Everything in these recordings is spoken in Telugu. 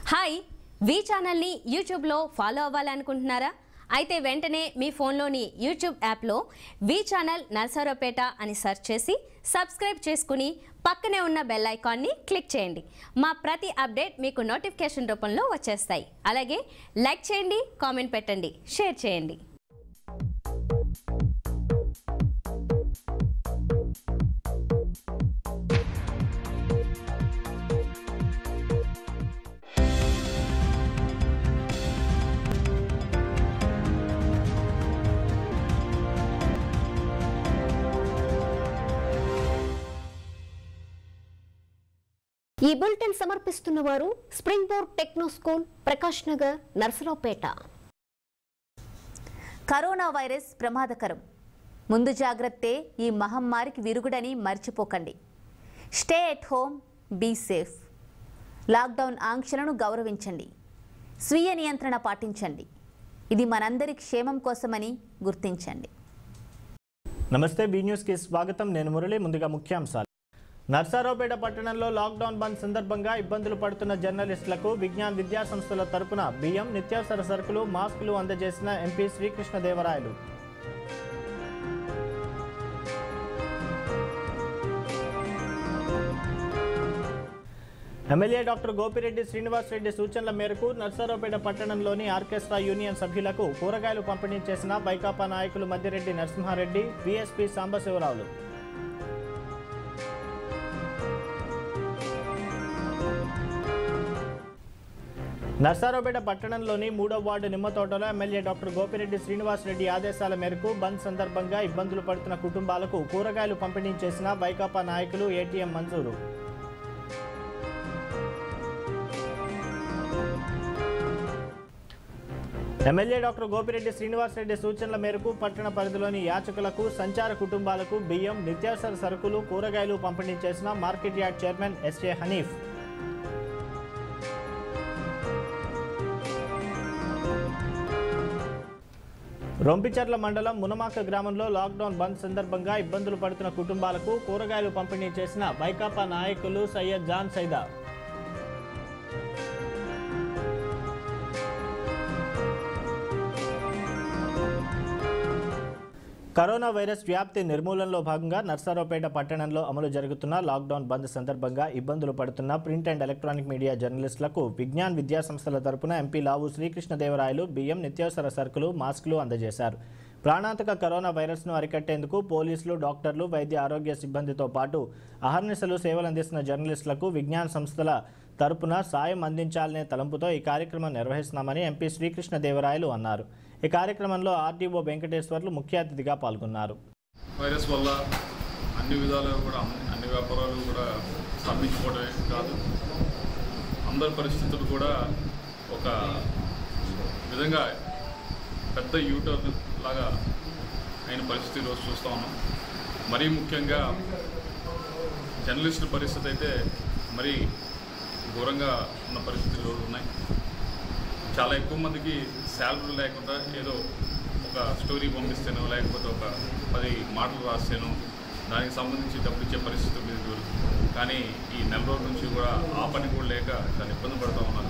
హాయ్ వి ఛానల్ని యూట్యూబ్లో ఫాలో అవ్వాలనుకుంటున్నారా అయితే వెంటనే మీ ఫోన్లోని యూట్యూబ్ యాప్లో వి ఛానల్ నర్సరావుపేట అని సెర్చ్ చేసి సబ్స్క్రైబ్ చేసుకుని పక్కనే ఉన్న బెల్ ఐకాన్ని క్లిక్ చేయండి మా ప్రతి అప్డేట్ మీకు నోటిఫికేషన్ రూపంలో వచ్చేస్తాయి అలాగే లైక్ చేయండి కామెంట్ పెట్టండి షేర్ చేయండి ఈ బులెటిన్ సమర్పిస్తున్న వారు spring board techno school Prakash Nagar Narasaraopet corona virus ప్రమాదకరం ముందు జాగ్రత్తే ఈ మహమ్మారికి విరుగుడని మర్చిపోకండి stay at home be safe lockdown ఆంక్షలను గౌరవించండి స్వీయ నియంత్రణ పాటించండి ఇది మనందరి క్షేమం కోసమని గుర్తించండి నమస్తే బీ న్యూస్కి స్వాగతం నేను మురళి ముందుగా ముఖ్యాంశాలు నర్సారావుపేట పట్టణంలో లాక్డౌన్ బంద్ సందర్భంగా ఇబ్బందులు పడుతున్న జర్నలిస్టులకు విజ్ఞాన్ విద్యా సంస్థల తరపున బియ్యం నిత్యావసర సరుకులు మాస్కులు అందజేసిన MP Srikrishnadevarayalu MLA doctor Gopireddy Srinivasareddy సూచనల మేరకు నర్సారావుపేట పట్టణంలోని ఆర్కెస్ట్రా యూనియన్ సభ్యులకు కూరగాయలు పంపిణీ చేసిన వైకాపా నాయకులు మద్దిరెడ్డి నరసింహారెడ్డి బీఎస్పీ సాంబశివరావులు నర్సారావుపేట పట్టణంలోని మూడో వార్డు నిమ్మతోటలో ఎమ్మెల్యే డాక్టర్ గోపిరెడ్డి శ్రీనివాసరెడ్డి ఆదేశాల మేరకు బంద్ సందర్భంగా ఇబ్బందులు పడుతున్న కుటుంబాలకు కూరగాయలు పంపిణీ చేసిన వైకాపా నాయకులు ఏటీఎం మంజూరు ఎమ్మెల్యే డాక్టర్ గోపిరెడ్డి శ్రీనివాసరెడ్డి సూచనల మేరకు పట్టణ పరిధిలోని యాచకులకు సంచార కుటుంబాలకు బియ్యం నిత్యావసర సరుకులు కూరగాయలు పంపిణీ చేసిన market yard chairman SA Hanif Rompicherla మండలం మునమాక గ్రామంలో లాక్డౌన్ బంద్ సందర్భంగా ఇబ్బందులు పడుతున్న కుటుంబాలకు కూరగాయలు పంపిణీ చేసిన వైకాపా నాయకులు సయ్యద్ జాన్ సైదా కరోనా వైరస్ వ్యాప్తి నిర్మూలనలో భాగంగా నర్సారావుపేట పట్టణంలో అమలు జరుగుతున్న లాక్డౌన్ బంద్ సందర్భంగా ఇబ్బందులు పడుతున్న ప్రింట్ అండ్ ఎలక్ట్రానిక్ మీడియా జర్నలిస్టులకు విజ్ఞాన్ విద్యా సంస్థల తరపున ఎంపీ లావు శ్రీకృష్ణదేవరాయలు బియ్యం నిత్యావసర సరుకులు మాస్కులు అందజేశారు ప్రాణాంతక కరోనా వైరస్ను అరికట్టేందుకు పోలీసులు డాక్టర్లు వైద్య ఆరోగ్య సిబ్బందితో పాటు అహర్నిశలు సేవలు అందిస్తున్న జర్నలిస్టులకు విజ్ఞాన్ సంస్థల తరపున సాయం అందించాలనే తలంపుతో ఈ కార్యక్రమం నిర్వహిస్తున్నామని ఎంపీ శ్రీకృష్ణదేవరాయలు అన్నారు ఈ కార్యక్రమంలో ఆర్డీఓ వెంకటేశ్వర్లు ముఖ్య అతిథిగా పాల్గొన్నారు వైరస్ వల్ల అన్ని విధాలుగా కూడా అన్ని- అన్ని వ్యాపారాలు కూడా స్తంభించుకోవడమే కాదు అందరి పరిస్థితులు కూడా ఒక విధంగా పెద్ద యూటర్న్ లాగా అయిన పరిస్థితి ఈరోజు చూస్తూ ఉన్నాం మరీ ముఖ్యంగా జర్నలిస్టుల పరిస్థితి అయితే మరీ ఘోరంగా ఉన్న పరిస్థితులు ఉన్నాయి చాలా ఎక్కువ మందికి శాలరీ లేకుండా ఏదో ఒక స్టోరీ పంపిస్తేనో లేకపోతే ఒక పది మాటలు రాస్తేనో దానికి సంబంధించి డబ్బులు ఇచ్చే పరిస్థితి ఉంది ఇదివరకు. కానీ ఈ నెల రోజుల నుంచి కూడా ఆ పని కూడా లేక చాలా ఇబ్బంది పడుతూ ఉన్నారు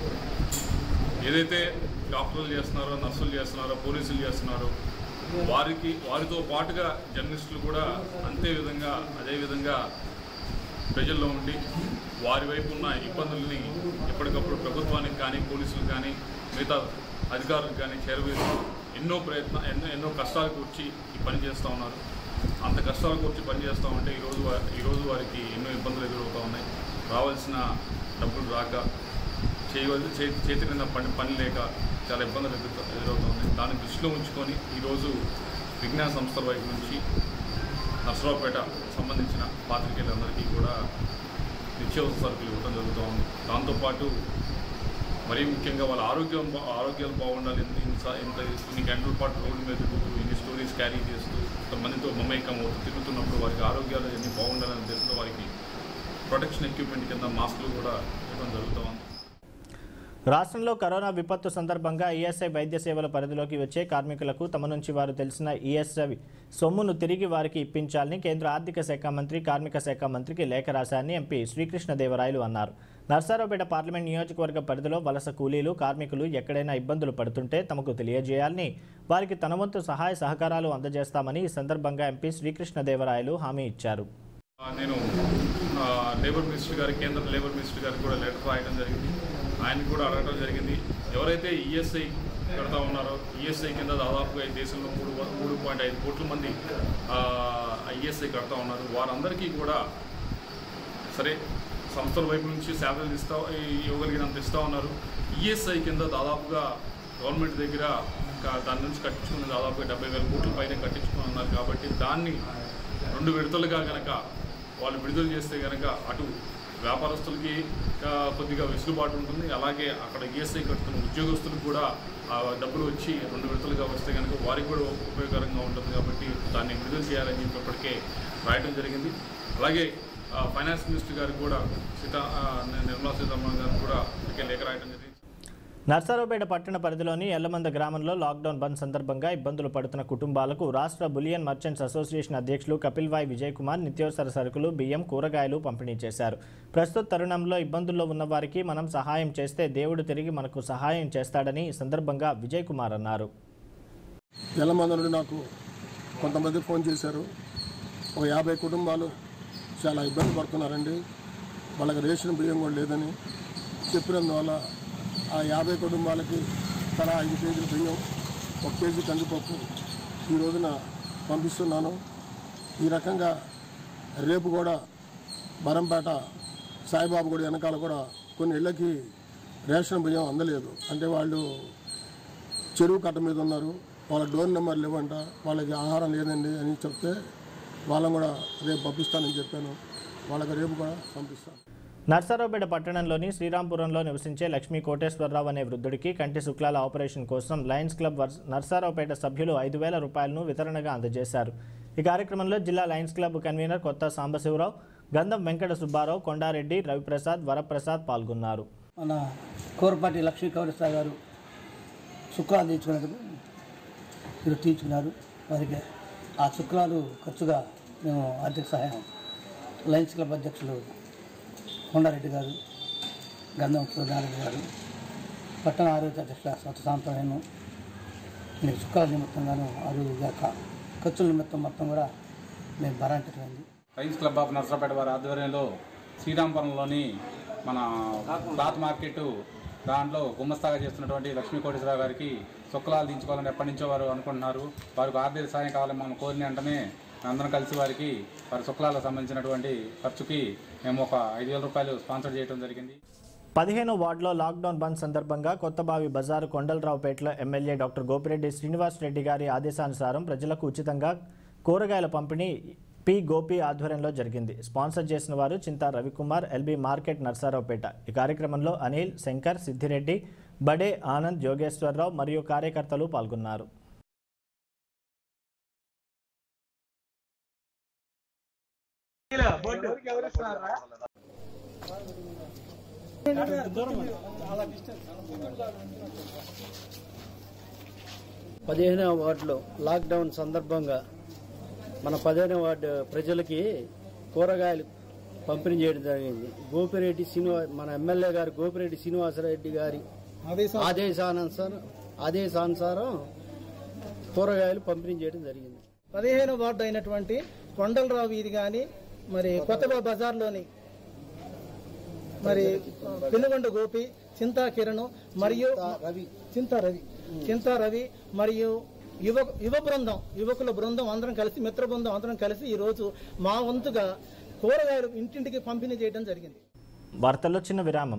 ఏదైతే డాక్టర్లు చేస్తున్నారో నర్సులు చేస్తున్నారో పోలీసులు చేస్తున్నారో వారికి వారితో పాటుగా జర్నలిస్టులు కూడా అంతే విధంగా అదే విధంగా ప్రజల్లో ఉండి వారి వైపు ఉన్న ఇబ్బందుల్ని ఎప్పటికప్పుడు ప్రభుత్వానికి కానీ పోలీసులు కానీ మిగతా అధికారులకు కానీ చేరవేసి ఎన్నో ప్రయత్న ఎన్నో ఎన్నో కష్టాలకు వచ్చి ఈ పని చేస్తూ ఉన్నారు అంత కష్టాలకు వచ్చి పని చేస్తూ ఉంటే ఈరోజు వా- ఈరోజు వారికి ఎన్నో ఇబ్బందులు ఎదురవుతూ ఉన్నాయి రావాల్సిన డబ్బులు రాక చేయవలసి చే- చేతి నిండా పని పని లేక చాలా ఇబ్బందులు ఎదురు ఎదురవుతూ ఉన్నాయి దాన్ని దృష్టిలో ఉంచుకొని ఈరోజు విజ్ఞాన సంస్థల వైపు నుంచి నర్సరావుపేట సంబంధించిన పాత్రికేయులందరికీ కూడా నిత్యావసర సరుకులు ఇవ్వడం జరుగుతూ ఉంది దాంతోపాటు మరీ ముఖ్యంగా వాళ్ళ ఆరోగ్యం బా- ఆరోగ్యాలు బాగుండాలి ఇంత ఇంత- ఇంత ఇన్ని గంటల పాటు రోడ్డు మీద తిరుగుతూ ఇన్ని స్టోరీస్ క్యారీ చేస్తూ కొంతమందితో మమేకం అవుతూ తిరుగుతున్నప్పుడు వారికి ఆరోగ్యాలు అన్ని బాగుండాలని ఉద్దేశంతో వారికి ప్రొటెక్షన్ ఎక్విప్మెంట్ కింద మాస్కులు కూడా ఇవ్వడం జరుగుతూ ఉంది రాష్ట్రంలో కరోనా విపత్తు సందర్భంగా ఈఎస్ఐ వైద్య సేవల పరిధిలోకి వచ్చే కార్మికులకు తమ నుంచి వారు తెలిసిన ఈఎస్ఐ సొమ్మును తిరిగి వారికి ఇప్పించాలని కేంద్ర ఆర్థిక శాఖ మంత్రి కార్మిక శాఖ మంత్రికి లేఖ రాశారని ఎంపీ శ్రీకృష్ణదేవరాయలు అన్నారు నర్సారావుపేట పార్లమెంట్ నియోజకవర్గ పరిధిలో వలస కూలీలు కార్మికులు ఎక్కడైనా ఇబ్బందులు పడుతుంటే తమకు తెలియజేయాలని వారికి తన వంతు సహాయ సహకారాలు అందజేస్తామని ఈ సందర్భంగా ఎంపీ శ్రీకృష్ణదేవరాయలు హామీ ఇచ్చారు ఆ, నేను ఆ, లేబర్ మినిస్టర్ గారికి కేంద్ర లేబర్ మినిస్టర్ గారికి కూడా లెటర్ రాయడం జరిగింది ఆయనకు కూడా అడగడం జరిగింది ఎవరైతే ఈఎస్ఐ కడతా ఉన్నారో ఈఎస్ఐ కింద దాదాపుగా ఈ దేశంలో మూడు వ- మూడు పాయింట్ ఐదు కోట్ల మంది ఈఎస్ఐ కడతా ఉన్నారు వారందరికీ కూడా సరే సంస్థల వైపు నుంచి శాలరీలు ఇస్తా ఇవ్వగలిగినంత ఇస్తూ ఉన్నారు ఈఎస్ఐ కింద దాదాపుగా గవర్నమెంట్ దగ్గర ఇంకా దాని నుంచి కట్టించుకున్న దాదాపుగా డెబ్బై వేల కోట్ల పైన కట్టించుకుని ఉన్నారు కాబట్టి దాన్ని రెండు విడతలుగా కనుక వాళ్ళు విడుదల చేస్తే కనుక అటు వ్యాపారస్తులకి ఆ, కొద్దిగా వెసులుబాటు ఉంటుంది అలాగే అక్కడ ఈఎస్ఐ కట్టుకున్న ఉద్యోగస్తులకు కూడా ఆ డబ్బులు వచ్చి రెండు విడతలుగా వస్తే కనుక వారికి కూడా ఉపయోగకరంగా ఉంటుంది కాబట్టి దాన్ని విడుదల చేయాలని చెప్పి ఇప్పటికే రాయడం జరిగింది అలాగే ఆ, ఫైనాన్స్ మినిస్టర్ గారికి కూడా సీతా ఆ, నిర్మలా సీతారామన్ గారికి కూడా ఇప్పటికే లేఖ రాయడం జరిగింది నర్సారావుపేట పట్టణ పరిధిలోని ఎల్లమంద గ్రామంలో లాక్డౌన్ బంద్ సందర్భంగా ఇబ్బందులు పడుతున్న కుటుంబాలకు రాష్ట్ర బులియన్ మర్చెంట్స్ అసోసియేషన్ అధ్యక్షులు కపిల్ వాయ్ విజయ్ కుమార్ నిత్యావసర సరుకులు బియ్యం కూరగాయలు పంపిణీ చేశారు ప్రస్తుత తరుణంలో ఇబ్బందుల్లో ఉన్న వారికి మనం సహాయం చేస్తే దేవుడు తిరిగి మనకు సహాయం చేస్తాడని ఈ సందర్భంగా విజయ్ కుమార్ అన్నారు ఎల్లమంద నుండి నాకు కొంతమంది ఫోన్ చేశారు ఒక యాభై కుటుంబాలు చాలా ఇబ్బంది పడుతున్నారండి వాళ్ళకి రేషన్ బియ్యం కూడా లేదని చెప్పినందువల్ల ఆ యాభై కుటుంబాలకి తలా ఐదు కేజీల బియ్యం ఒక కేజీ కందిపప్పు ఈ రోజున పంపిస్తున్నాను ఈ రకంగా రేపు కూడా బరంపేట సాయిబాబు గుడి వెనకాల కూడా కొన్ని ఇళ్ళకి రేషన్ బియ్యం అందలేదు అంటే వాళ్ళు చెరువు కట్ట మీద ఉన్నారు వాళ్ళ డోర్ నెంబర్ లేవంట వాళ్ళకి ఆహారం లేదండి అని చెప్తే వాళ్ళని కూడా రేపు పంపిస్తానని చెప్పాను వాళ్ళకి రేపు కూడా పంపిస్తాను నర్సారావుపేట పట్టణంలోని శ్రీరాంపురంలో నివసించే లక్ష్మీ కోటేశ్వరరావు అనే వృద్ధుడికి కంటి శుక్లాల ఆపరేషన్ కోసం లయన్స్ క్లబ్ వర్స్- నర్సారావుపేట సభ్యులు ఐదు వేల రూపాయలను వితరణగా అందజేశారు ఈ కార్యక్రమంలో జిల్లా లయన్స్ క్లబ్ కన్వీనర్ కొత్త సాంబశివరావు గంధం వెంకట సుబ్బారావు కొండారెడ్డి రవిప్రసాద్ వరప్రసాద్ పాల్గొన్నారు మన కోరపాటి లక్ష్మీ కౌరస్తా గారు శుక్రాలు తీర్చుకునేందుకు మీరు తీర్చుకున్నారు వారికి ఆ శుక్రాలు ఖర్చుగా మేము ఆర్థిక సహాయం లయన్స్ క్లబ్ అధ్యక్షులు కొండారెడ్డి గారు గంధం సూర్యారెడ్డి గారు పట్టణ ఆరోగ్య అధ్యక్షుల స్వత సాంప్రదాయం మీకు శుక్రాల నిమిత్తంగాను ఆరోగ్య ఖర్చుల నిమిత్తం మొత్తం కూడా మేము భరాంచడం లయన్స్ క్లబ్ ఆఫ్ నర్సరాపేట వారి ఆధ్వర్యంలో శ్రీరాంపురంలోని మన క్లాత్ మార్కెట్ దాంట్లో గుమ్మస్తాగా చేస్తున్నటువంటి లక్ష్మీ కోటేశ్వరరావు గారికి శుక్లాలు దించుకోవాలని ఎప్పటి నుంచో వారు అనుకుంటున్నారు వారికి ఆర్థిక సాయం కావాలని మనం కోరిన వెంటనే అందరం కలిసి వారికి వారి శుక్లాలకు సంబంధించినటువంటి ఖర్చుకి మేము ఒక ఐదు వేల రూపాయలు స్పాన్సర్ చేయడం జరిగింది పదిహేను వార్డులో లాక్డౌన్ బంద్ సందర్భంగా కొత్తబావి బజారు కొండలరావుపేటలో ఎమ్మెల్యే డాక్టర్ గోపిరెడ్డి శ్రీనివాస్ రెడ్డి గారి ఆదేశానుసారం ప్రజలకు ఉచితంగా కూరగాయల పంపిణీ పి గోపి ఆధ్వర్యంలో జరిగింది స్పాన్సర్ చేసిన వారు చింతా రవికుమార్ ఎల్బీ మార్కెట్ నర్సారావుపేట ఈ కార్యక్రమంలో అనిల్ శంకర్ సిద్ధిరెడ్డి బడే ఆనంద్ యోగేశ్వరరావు మరియు కార్యకర్తలు పాల్గొన్నారు పదిహేనవ వార్డులో లాక్డౌన్ సందర్భంగా మన పదిహేనవ వార్డు ప్రజలకి కూరగాయలు పంపిణీ చేయడం జరిగింది గోపిరెడ్డి శ్రీనివాస్ మన ఎమ్మెల్యే గారు గోపిరెడ్డి శ్రీనివాసరెడ్డి గారి ఆదేశానుసారం ఆదేశానుసారం కూరగాయలు పంపిణీ చేయడం జరిగింది పదిహేను వార్డు అయినటువంటి కొండలరావు వీధి కానీ మరి కొత్త బజార్లోని మరి పెనుగొండ గోపి చింతా కిరణ్ మరియు రవి చింతా రవి చింతా రవి మరియు యువ యువ బృందం యువకుల బృందం అందరం కలిసి మిత్ర బృందం అందరం కలిసి ఈ రోజు మా వంతుగా కూరగాయలు ఇంటింటికి పంపిణీ చేయడం జరిగింది వార్తల్లో చిన్న విరామం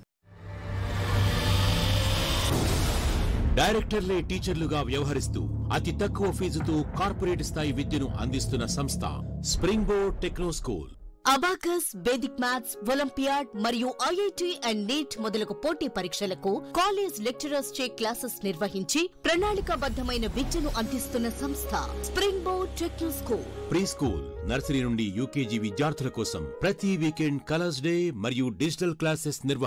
డైరెక్టర్లే టీచర్లుగా వ్యవహరిస్తూ అతి తక్కువ ఫీజుతో కార్పొరేట్ స్థాయి విద్యను అందిస్తున్న సంస్థ spring board techno school abacus vedic maths olympiad మరియు ఐఐటి అండ్ నీట్ మొదలగు పోటీ పరీక్షలకు కాలేజ్ లెక్చరర్స్ చే క్లాసెస్ నిర్వహించి ప్రణాళికాబద్ధమైన విద్యను అందిస్తున్న సంస్థ spring board techno school pre school nursery నుండి యూకేజీ విద్యార్థుల కోసం ప్రతి వీకెండ్ కలర్స్ డే మరియు డిజిటల్ క్లాసెస్ నిర్వహణ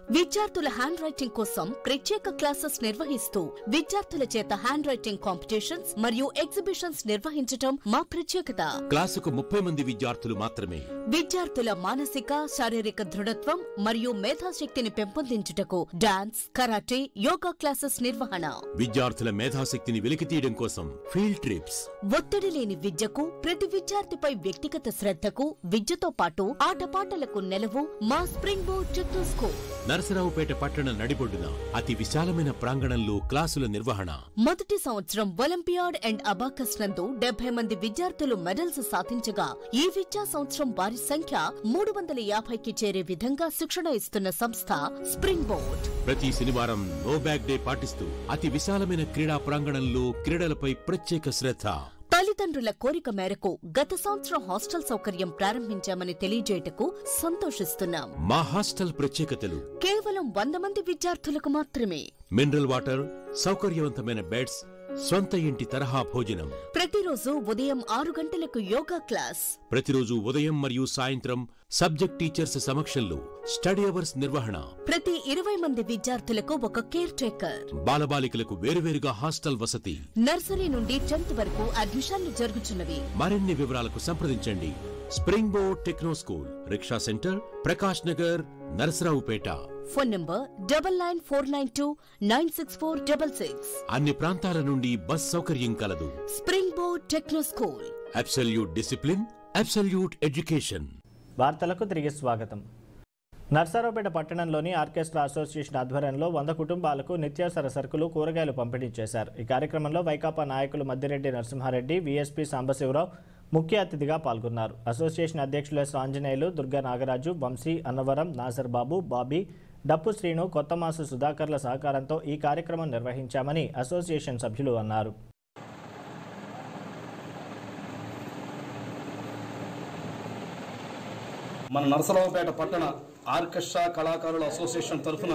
విద్యార్థుల హ్యాండ్ రైటింగ్ కోసం ప్రత్యేక క్లాసెస్ నిర్వహిస్తూ విద్యార్థుల చేత హ్యాండ్ రైటింగ్ కాంపిటీషన్స్ మరియు ఎగ్జిబిషన్స్ నిర్వహించటం మా ప్రత్యేకత క్లాసుకు ముప్పై మంది విద్యార్థులు మాత్రమే విద్యార్థుల మానసిక శారీరక దృఢత్వం మరియు మేధాశక్తిని పెంపొందించుటకు డాన్స్ కరాటే యోగా క్లాసెస్ నిర్వహణ విద్యార్థుల మేధాశక్తిని వెలికితీయడం కోసం ఫీల్డ్ ట్రిప్స్ ఒత్తిడి లేని విద్యకు ప్రతి విద్యార్థిపై వ్యక్తిగత శ్రద్ధకు విద్యతో పాటు ఆటపాటలకు నెలవు మా spring board Chittoor school Narasaraopet పట్టణ నడిబొడ్డున అతి విశాలమైన ప్రాంగణంలో క్లాసుల నిర్వహణ మొదటి సంవత్సరం ఒలింపియాడ్ అండ్ అబాకస్ నందు డెబ్బై మంది విద్యార్థులు మెడల్స్ సాధించగా ఈ విద్యా సంవత్సరం వారి సంఖ్య మూడు వందల యాభైకి చేరే విధంగా శిక్షణ ఇస్తున్న సంస్థ స్ప్రింగ్ బోర్డ్ ప్రతి శనివారం నో బ్యాగ్ డే పాటిస్తూ అతి విశాలమైన క్రీడా ప్రాంగణంలో క్రీడలపై ప్రత్యేక శ్రద్ధ తల్లిదండ్రుల కోరిక మేరకు గత సంవత్సరం హాస్టల్ సౌకర్యం ప్రారంభించామని తెలియజేయటకు సంతోషిస్తున్నాం మా హాస్టల్ ప్రత్యేకతలు కేవలం వంద మంది విద్యార్థులకు మాత్రమే మినరల్ వాటర్ సౌకర్యవంతమైన బెడ్స్ స్వంత ఇంటి తరహా భోజనం ప్రతిరోజు ఉదయం ఆరు గంటలకు యోగా క్లాస్ ప్రతిరోజు ఉదయం మరియు సాయంత్రం సబ్జెక్ట్ టీచర్స్ సమక్షంలో స్టడీ అవర్స్ నిర్వహణ ప్రతి ఇరవై మంది విద్యార్థులకు ఒక కేర్ టేకర్ బాలబాలికలకు వేరువేరుగా హాస్టల్ వసతి నర్సరీ నుండి టెన్త్ వరకు అడ్మిషన్లు జరుగుతున్నవి మరిన్ని వివరాలకు సంప్రదించండి spring board techno school rickshaw centre Prakash Nagar Narasaraopet phone number double nine four nine two nine six four double six అన్ని ప్రాంతాల నుండి బస్ సౌకర్యం కలదు spring board techno school absolute discipline absolute education వార్తలకు తిరిగి స్వాగతం నర్సారావుపేట పట్టణంలోని ఆర్కెస్ట్రా అసోసియేషన్ ఆధ్వర్యంలో వంద కుటుంబాలకు నిత్యావసర సరుకులు కూరగాయలు పంపిణీ చేశారు ఈ కార్యక్రమంలో వైకాపా నాయకులు మద్దిరెడ్డి నరసింహారెడ్డి వీఎస్పీ సాంబశివరావు ముఖ్య అతిథిగా పాల్గొన్నారు అసోసియేషన్ అధ్యక్షులు ఎస్ ఆంజనేయులు దుర్గా నాగరాజు వంశీ అన్నవరం నాజర్ బాబు బాబీ డప్పు శ్రీను కొత్తమాసు సుధాకర్ల సహకారంతో ఈ కార్యక్రమం నిర్వహించామని అసోసియేషన్ సభ్యులు అన్నారు మన నరసరావుపేట పట్టణ ఆర్కెస్ట్రా కళాకారుల అసోసియేషన్ తరఫున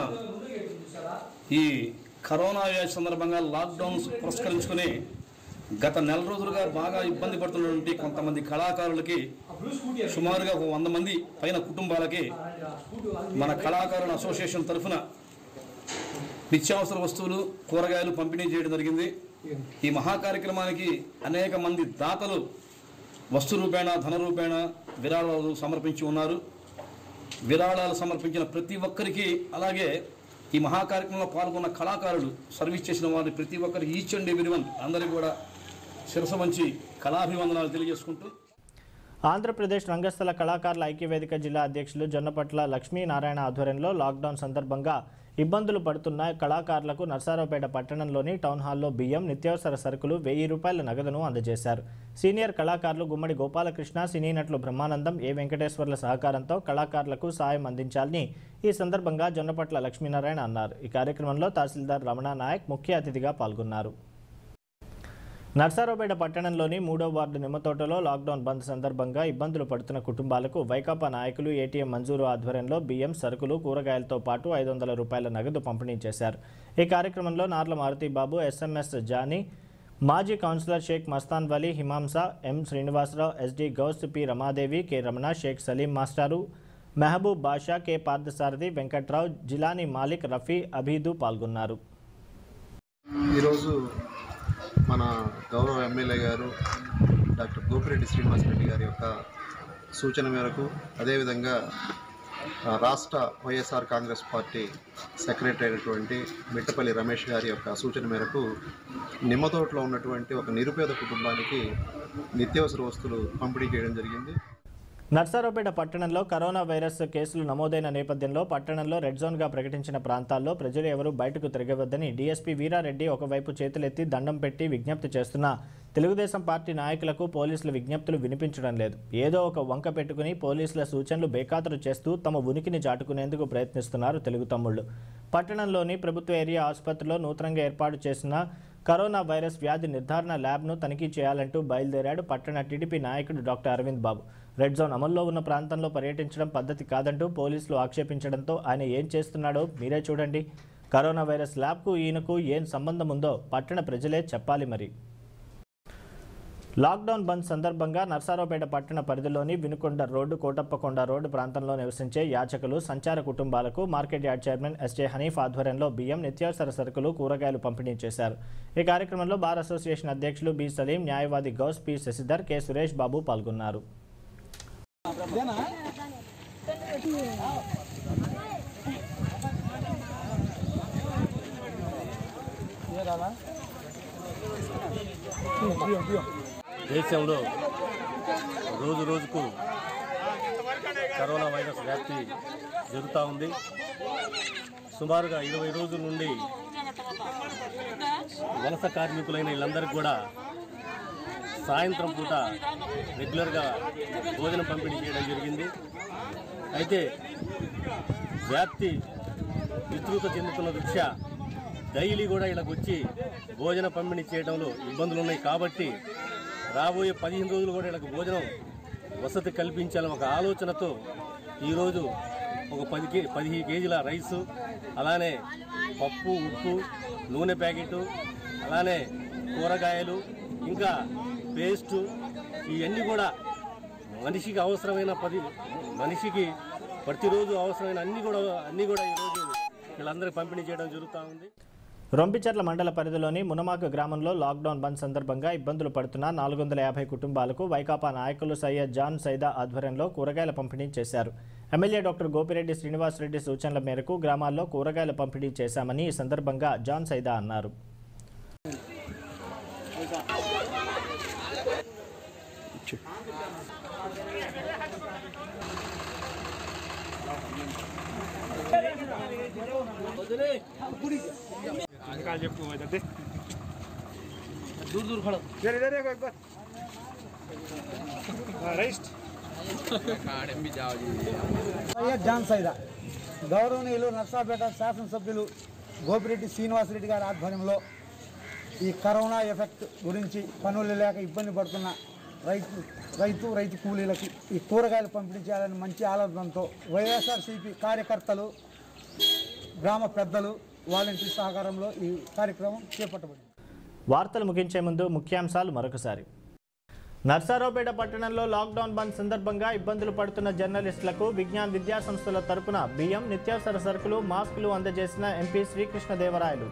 ఈ కరోనా వ్యాధి సందర్భంగా లాక్డౌన్ పురస్కరించుకుని గత నెల రోజులుగా బాగా ఇబ్బంది పడుతున్నటువంటి కొంతమంది కళాకారులకి సుమారుగా ఒక వంద మంది పైన కుటుంబాలకి మన కళాకారుల అసోసియేషన్ తరఫున నిత్యావసర వస్తువులు కూరగాయలు పంపిణీ చేయడం జరిగింది ఈ మహా కార్యక్రమానికి అనేక మంది దాతలు వస్తు రూపేణ ధన రూపేణ విరాళాలు సమర్పించి ఉన్నారు విరాళాలు సమర్పించిన ప్రతి ఒక్కరికి అలాగే ఈ మహా కార్యక్రమంలో పాల్గొన్న కళాకారులు సర్వీస్ చేసిన వారి ప్రతి ఒక్కరికి ఈచ్ అండ్ ఎవ్రీ వన్ అందరికీ కూడా శిరస వంచి కళాభివందనాలు తెలియజేసుకుంటూ ఆంధ్రప్రదేశ్ రంగస్థల కళాకారుల ఐక్యవేదిక జిల్లా అధ్యక్షులు జొన్నపట్ల లక్ష్మీనారాయణ ఆధ్వర్యంలో లాక్డౌన్ సందర్భంగా ఇబ్బందులు పడుతున్న కళాకారులకు నర్సారావుపేట పట్టణంలోని టౌన్ హాల్లో బియ్యం నిత్యావసర సరుకులు వెయ్యి రూపాయల నగదును అందజేశారు సీనియర్ కళాకారులు గుమ్మడి గోపాలకృష్ణ సినీ నటులు బ్రహ్మానందం ఏ వెంకటేశ్వర్ల సహకారంతో కళాకారులకు సాయం అందించాలని ఈ సందర్భంగా జొన్నపట్ల లక్ష్మీనారాయణ అన్నారు ఈ కార్యక్రమంలో తహసీల్దార్ రమణ నాయక్ ముఖ్య అతిథిగా పాల్గొన్నారు నర్సారావుపేట పట్టణంలోని మూడో వార్డు నిమ్మతోటలో లాక్డౌన్ బంద్ సందర్భంగా ఇబ్బందులు పడుతున్న కుటుంబాలకు వైకాపా నాయకులు ఏటీఎం మంజూరు ఆధ్వర్యంలో బియ్యం సరుకులు కూరగాయలతో పాటు ఐదు వందల రూపాయల నగదు పంపిణీ చేశారు ఈ కార్యక్రమంలో నార్ల మారుతీబాబు ఎస్ఎంఎస్ జానీ మాజీ councillor Sheikh Mastan Vali Himamsa M Srinivasarao SD Ghouse P Ramadevi K Ramana Sheikh Saleem మాస్టారు మెహబూబ్ బాషా కె పార్థసారథి వెంకట్రావు జిలానీ మాలిక్ రఫీ అబీదు పాల్గొన్నారు ఈరోజు మన గౌరవ ఎమ్మెల్యే గారు డాక్టర్ గోపిరెడ్డి శ్రీనివాసరెడ్డి గారి యొక్క సూచన మేరకు అదేవిధంగా ఆ, రాష్ట్ర వైఎస్ఆర్ కాంగ్రెస్ పార్టీ సెక్రటరీ అయినటువంటి మిట్టపల్లి రమేష్ గారి యొక్క సూచన మేరకు నిమ్మతోటలో ఉన్నటువంటి ఒక నిరుపేద కుటుంబానికి నిత్యావసర వస్తువులు పంపిణీ చేయడం జరిగింది నర్సారావుపేట పట్టణంలో కరోనా వైరస్ కేసులు నమోదైన నేపథ్యంలో పట్టణంలో రెడ్ జోన్గా ప్రకటించిన ప్రాంతాల్లో ప్రజలు ఎవరూ బయటకు తిరగవద్దని డీఎస్పీ వీరారెడ్డి ఒకవైపు చేతులెత్తి దండం పెట్టి విజ్ఞప్తి చేస్తున్నా తెలుగుదేశం పార్టీ నాయకులకు పోలీసుల విజ్ఞప్తులు వినిపించడం లేదు ఏదో ఒక వంక పెట్టుకుని పోలీసుల సూచనలు బేఖాతరు చేస్తూ తమ ఉనికిని చాటుకునేందుకు ప్రయత్నిస్తున్నారు తెలుగు తమ్ముళ్ళు పట్టణంలోని ప్రభుత్వ ఏరియా ఆసుపత్రిలో నూతనంగా ఏర్పాటు చేసిన కరోనా వైరస్ వ్యాధి నిర్ధారణ ల్యాబ్ను తనిఖీ చేయాలంటూ బయలుదేరాడు పట్టణ టీడీపీ నాయకుడు doctor Aravind Babu red zone అమల్లో ఉన్న ప్రాంతంలో పర్యటించడం పద్ధతి కాదంటూ పోలీసులు ఆక్షేపించడంతో ఆయన ఏం చేస్తున్నాడో మీరే చూడండి కరోనా వైరస్ ల్యాబ్కు ఈయనకు ఏం సంబంధం ఉందో పట్టణ ప్రజలే చెప్పాలి మరి లాక్డౌన్ బంద్ సందర్భంగా నర్సారావుపేట పట్టణ పరిధిలోని వినుకొండ రోడ్డు కోటప్పకొండ రోడ్డు ప్రాంతంలో నివసించే యాచకులు సంచార కుటుంబాలకు market yard chairman SJ Hanif ఆధ్వర్యంలో బియ్యం నిత్యావసర సరుకులు కూరగాయలు పంపిణీ చేశారు ఈ కార్యక్రమంలో బార్ అసోసియేషన్ అధ్యక్షులు బి సలీం న్యాయవాది గౌస్ పి శశిధర్ కె సురేష్ బాబు పాల్గొన్నారు దేశంలో రోజు రోజుకు కరోనా వైరస్ వ్యాప్తి జరుగుతూ ఉంది సుమారుగా ఇరవై రోజుల నుండి వలస కార్మికులైన వీళ్ళందరికీ కూడా సాయంత్రం పూట రెగ్యులర్గా భోజనం పంపిణీ చేయడం జరిగింది అయితే వ్యాప్తి విస్తృత చెందుతున్న దృష్ట్యా డైలీ కూడా ఇళ్ళకి వచ్చి భోజన పంపిణీ చేయడంలో ఇబ్బందులు ఉన్నాయి కాబట్టి రాబోయే పదిహేను రోజులు కూడా ఇళ్ళకి భోజనం వసతి కల్పించాలని ఒక ఆలోచనతో ఈరోజు ఒక పది కే పదిహేను కేజీల రైసు అలానే పప్పు ఉప్పు నూనె ప్యాకెటు అలానే కూరగాయలు ఇంకా పేస్టు ఇవన్నీ కూడా మనిషికి అవసరమైన పది మనిషికి ప్రతిరోజు అవసరమైన అన్ని కూడా అన్నీ కూడా ఈరోజు వీళ్ళందరికీ పంపిణీ చేయడం జరుగుతూ ఉంది రొంపిచెర్ల మండల పరిధిలోని మునమాక గ్రామంలో లాక్డౌన్ బంద్ సందర్భంగా ఇబ్బందులు పడుతున్న నాలుగు వందల యాభై కుటుంబాలకు వైకాపా నాయకులు సయ్యద్ జాన్ సైదా ఆధ్వర్యంలో కూరగాయల పంపిణీ చేశారు ఎమ్మెల్యే డాక్టర్ గోపిరెడ్డి శ్రీనివాసరెడ్డి సూచనల మేరకు గ్రామాల్లో కూరగాయల పంపిణీ చేశామని ఈ సందర్భంగా జాన్ సైదా అన్నారు दूर दूर खड़ो इधर इधर देखो एक बार రైట్ సయ్యద్ జాన్ సైదా గౌరవనీయులు నర్సాపేట శాసనసభ్యులు గోపిరెడ్డి శ్రీనివాసరెడ్డి గారి ఆధ్వర్యంలో ఈ కరోనా ఎఫెక్ట్ గురించి పనులు లేక ఇబ్బంది పడుతున్న రైతు రైతు రైతు కూలీలకి ఈ కూరగాయలు పంపిణీ చేయాలని మంచి ఆలోచనతో వైఎస్ఆర్సీపీ కార్యకర్తలు గ్రామ పెద్దలు వాలంటీర్ సహకారంలో ఈ కార్యక్రమం చేపట్టబడింది వార్తలు ముగించే ముందు ముఖ్యాంశాలు మరొకసారి నర్సారావుపేట పట్టణంలో లాక్డౌన్ బంద్ సందర్భంగా ఇబ్బందులు పడుతున్న జర్నలిస్టులకు విజ్ఞాన్ విద్యా సంస్థల తరపున బియ్యం నిత్యావసర సరుకులు మాస్కులు అందజేసిన MP Srikrishnadevarayalu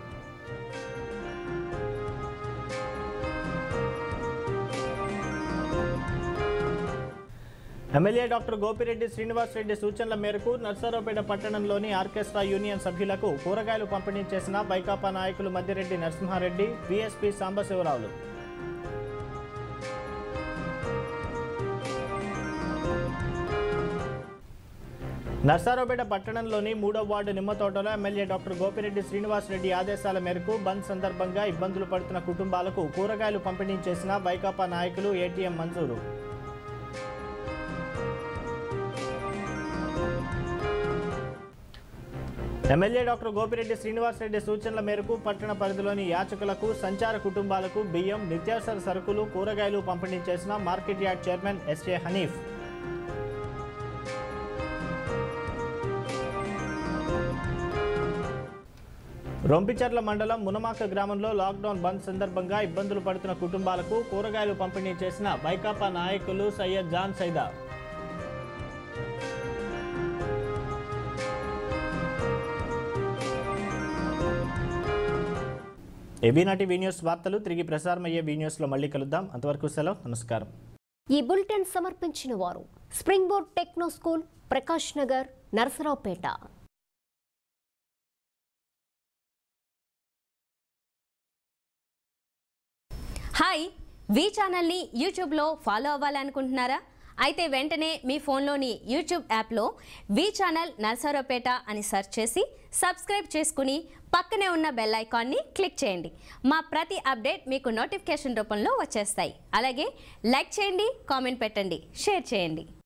MLA doctor Gopireddy Srinivasareddy సూచనల మేరకు నర్సారావుపేట పట్టణంలోని ఆర్కెస్ట్రా యూనియన్ సభ్యులకు కూరగాయలు పంపిణీ చేసిన వైకాపా నాయకులు మద్దిరెడ్డి నరసింహారెడ్డి బీఎస్పీ సాంబశివరావులు నర్సారావుపేట పట్టణంలోని మూడో వార్డు నిమ్మతోటలో ఎమ్మెల్యే డాక్టర్ గోపిరెడ్డి శ్రీనివాసరెడ్డి ఆదేశాల మేరకు బంద్ సందర్భంగా ఇబ్బందులు పడుతున్న కుటుంబాలకు కూరగాయలు పంపిణీ చేసిన వైకాపా నాయకులు ఏటీఎం మంజూరు ఎమ్మెల్యే డాక్టర్ గోపిరెడ్డి శ్రీనివాసరెడ్డి సూచనల మేరకు పట్టణ పరిధిలోని యాచకులకు సంచార కుటుంబాలకు బియ్యం నిత్యావసర సరుకులు కూరగాయలు పంపిణీ చేసిన market yard chairman SA Hanif Rompicherla మండలం మునమాక గ్రామంలో లాక్డౌన్ బంద్ సందర్భంగా ఇబ్బందులు పడుతున్న కుటుంబాలకు కూరగాయలు పంపిణీ చేసిన వైకాపా నాయకులు సయ్యద్ జాన్ సైదా ఏబీ నాటి వీ న్యూస్ వార్తలు తిరిగి ప్రసారమయ్యే వీ న్యూస్లో మళ్ళీ కలుద్దాం అంతవరకు సెలవు నమస్కారం ఈ బులెటిన్ సమర్పించిన వారు spring board techno school Prakash Nagar Narasaraopet hi V ఛానల్ని యూట్యూబ్లో ఫాలో అవ్వాలనుకుంటున్నారా అయితే వెంటనే మీ ఫోన్లోని యూట్యూబ్ యాప్లో వి ఛానల్ నర్సరావుపేట అని సెర్చ్ చేసి సబ్స్క్రైబ్ చేసుకుని పక్కనే ఉన్న బెల్ ఐకాన్ని క్లిక్ చేయండి మా ప్రతి అప్డేట్ మీకు నోటిఫికేషన్ రూపంలో వచ్చేస్తాయి అలాగే లైక్ చేయండి కామెంట్ పెట్టండి షేర్ చేయండి